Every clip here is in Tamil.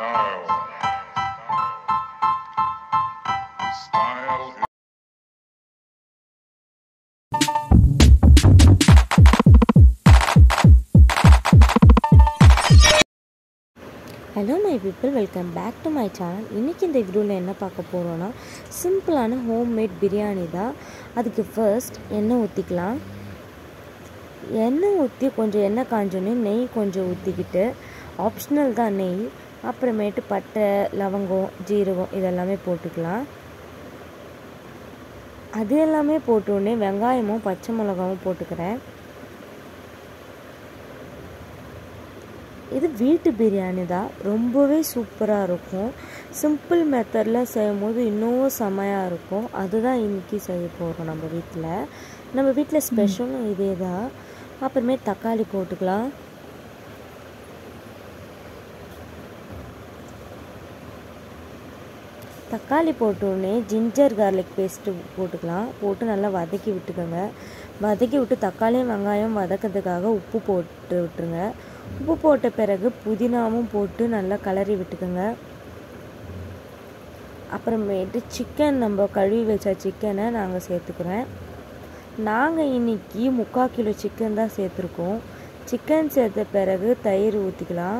Style. Style. Hello my people welcome back to my channel இன்றைக்கி இந்த வீடியோவில் என்ன பார்க்க போகிறோன்னா சிம்பிளான ஹோம்மேட் பிரியாணி தான் அதுக்கு ஃபர்ஸ்ட் எண்ணெய் ஊற்றிக்கலாம் எண்ணெய் ஊற்றி கொஞ்சம் எண்ணெய் காஞ்சோன்னே நெய் கொஞ்சம் ஊற்றிக்கிட்டு ஆப்ஷனல் தான் நெய் அப்புறமேட்டு பட்டை லவங்கம் ஜீரகம் இதெல்லாமே போட்டுக்கலாம் அது எல்லாமே போட்டோடனே வெங்காயமும் பச்சை மிளகாவும் போட்டுக்கிறேன் இது வீட்டு பிரியாணி தான் ரொம்பவே சூப்பராக இருக்கும் சிம்பிள் மெத்தடில் செய்யும் போது இன்னும் செமையாக இருக்கும் அதுதான் இன்றைக்கி செய்ய போகிறோம் நம்ம வீட்டில் நம்ம வீட்டில் ஸ்பெஷலும் இதே தான் அப்புறமே தக்காளி போட்டுக்கலாம் தக்காளி போட்டோடனே ஜிஞ்சர் கார்லிக் பேஸ்ட்டு போட்டுக்கலாம் போட்டு நல்லா வதக்கி விட்டுக்கோங்க வதக்கி விட்டு தக்காளியும் வெங்காயம் வதக்கிறதுக்காக உப்பு போட்டு விட்டுருங்க உப்பு போட்ட பிறகு புதினாவும் போட்டு நல்லா கலரி விட்டுக்கோங்க அப்புறமேட்டு சிக்கன் நம்ம கழுவி வச்ச சிக்கனை நாங்கள் சேர்த்துக்கிறேன் நாங்கள் இன்றைக்கி முக்கால் கிலோ சிக்கன் தான் சேர்த்துருக்கோம் சிக்கன் சேர்த்த பிறகு தயிர் ஊற்றிக்கலாம்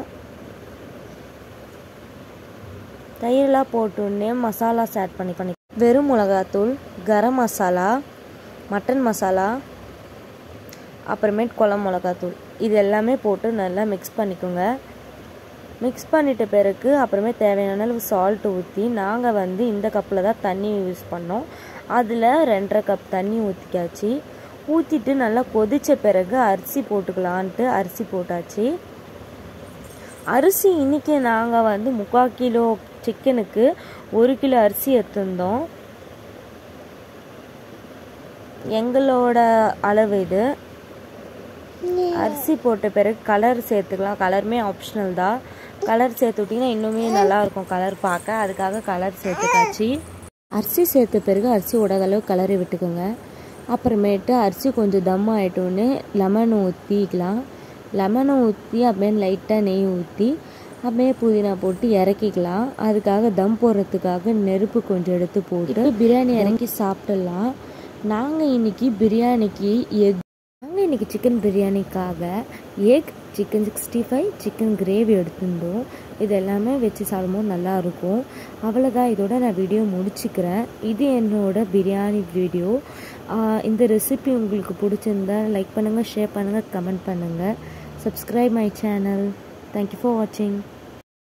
தயிரெலாம் போட்டோடனே மசாலாஸ் ஆட் பண்ணி பண்ணி வெறும் மிளகாத்தூள் கரம் மசாலா மட்டன் மசாலா அப்புறமேட்டு குழம்பு மிளகாத்தூள் இது எல்லாமே போட்டு நல்லா மிக்ஸ் பண்ணிக்கோங்க மிக்ஸ் பண்ணிட்ட பிறகு அப்புறமே தேவையான அளவு சால்ட் ஊற்றி நாங்கள் வந்து இந்த கப்பில் தான் தண்ணி யூஸ் பண்ணோம் அதில் ரெண்டரை கப் தண்ணி ஊற்றிக்காச்சு ஊற்றிட்டு நல்லா கொதித்த பிறகு அரிசி போட்டுக்கலான்ட்டு அரிசி போட்டாச்சு அரிசி இன்றைக்கி நாங்கள் வந்து முக்கால் கிலோ சிக்கனுக்கு ஒரு கிலோ அரிசி எடுத்திருந்தோம் எங்களோட அளவு இது அரிசி போட்ட பிறகு கலர் சேர்த்துக்கலாம் கலருமே ஆப்ஷனல் தான் கலர் சேர்த்து விட்டிங்கன்னா இன்னுமே நல்லாயிருக்கும் கலர் பார்க்க அதுக்காக கலர் சேர்த்துக்காச்சு அரிசி சேர்த்த பிறகு அரிசி உடக அளவு கலரி விட்டுக்கோங்க அப்புறமேட்டு அரிசி கொஞ்சம் தம் ஆகிட்டோன்னே லெமன் ஊற்றிக்கலாம் லெமனை ஊற்றி அப்படியே லைட்டாக நெய் ஊற்றி அப்படியே புதினா போட்டு இறக்கிக்கலாம் அதுக்காக தம் போடுறதுக்காக நெருப்பு கொஞ்சம் எடுத்து போட்டு பிரியாணி இறக்கி சாப்பிட்டுடலாம் நாங்கள் இன்றைக்கி பிரியாணிக்கு எக் நாங்கள் இன்றைக்கி சிக்கன் பிரியாணிக்காக egg chicken sixty five chicken gravy எடுத்திருந்தோம் இது எல்லாமே வச்சு சாப்பிடும்போது நல்லாயிருக்கும் அவ்வளோதான் இதோட நான் வீடியோ முடிச்சுக்கிறேன் இது என்னோட பிரியாணி வீடியோ இந்த ரெசிபி உங்களுக்கு பிடிச்சிருந்தா லைக் பண்ணுங்கள் ஷேர் பண்ணுங்கள் கமெண்ட் பண்ணுங்கள் subscribe my channel thank you for வாட்சிங்